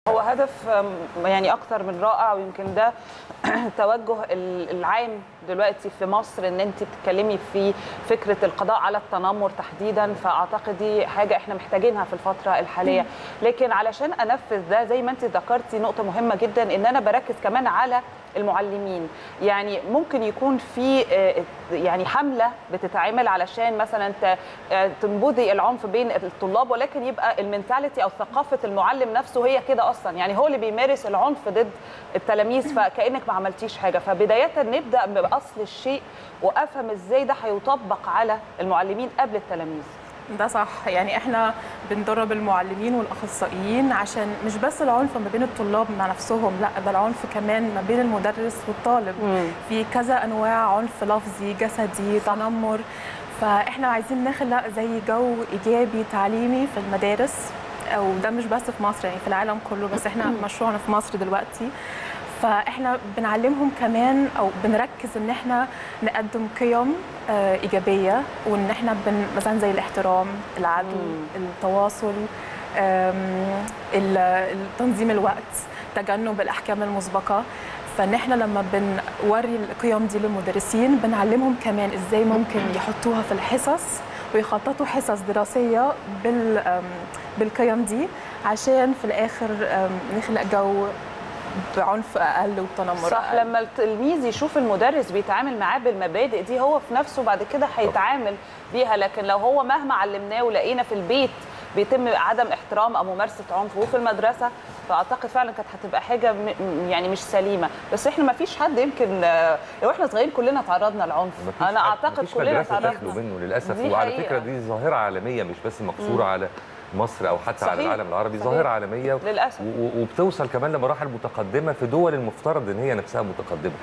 هو هدف أم، يعني اكتر من رائع ويمكن ده توجه ال- العام دلوقتي في مصر ان انت بتتكلمي في فكره القضاء على التنمر تحديدا فاعتقد دي حاجه احنا محتاجينها في الفتره الحاليه لكن علشان انفذ ده زي ما انت ذكرتي نقطه مهمه جدا ان انا بركز كمان على المعلمين يعني ممكن يكون في آه، يعني حمله بتتعمل علشان مثلا ت- آه، تنبذي العنف بين الطلاب ولكن يبقى المنتاليتي او ثقافه المعلم نفسه هي كده اصلا يعني هو اللي بيمارس العنف ضد التلاميذ فكانك ما عملتيش حاجه فبدايه نبدا باصل الشيء وافهم ازاي ده هيطبق على المعلمين قبل التلاميذ ده صح يعني احنا بندرب المعلمين والاخصائيين عشان مش بس العنف ما بين الطلاب مع نفسهم لا ده العنف كمان ما بين المدرس والطالب مم. في كذا انواع عنف لفظي جسدي تنمر فاحنا عايزين نخلق زي جو ايجابي تعليمي في المدارس او ده مش بس في مصر يعني في العالم كله بس احنا مشروعنا في مصر دلوقتي فاحنا بنعلمهم كمان او بنركز ان احنا نقدم قيم آه، ايجابيه وان احنا بن مثلا زي الاحترام العدل التواصل آم، ال- تنظيم الوقت تجنب الاحكام المسبقه فان احنا لما بنوري القيم دي للمدرسين بنعلمهم كمان ازاي ممكن يحطوها في الحصص ويخططوا حصص دراسيه بال آم، بالقيم دي عشان في الاخر آم، نخلق جو بعنف اقل وتنمر صح أقل. لما التلميذ يشوف المدرس بيتعامل معاه بالمبادئ دي هو في نفسه بعد كده هيتعامل بيها لكن لو هو مهما علمناه ولقينا في البيت بيتم عدم احترام او ممارسه عنف وفي المدرسه فاعتقد فعلا كانت هتبقى حاجه م- م- يعني مش سليمه بس احنا ما فيش حد يمكن آه، لو احنا صغيرين كلنا تعرضنا لعنف مفيش انا حد- اعتقد مفيش كلنا مدرسة تخلو تعرضنا منه للاسف دي وعلى حقيقة. فكره دي ظاهره عالميه مش بس مقصوره على مصر او حتى على صحيح. العالم العربي صحيح. ظاهره عالميه للاسف و- و- وبتوصل كمان لمراحل متقدمه في دول المفترض ان هي نفسها متقدمه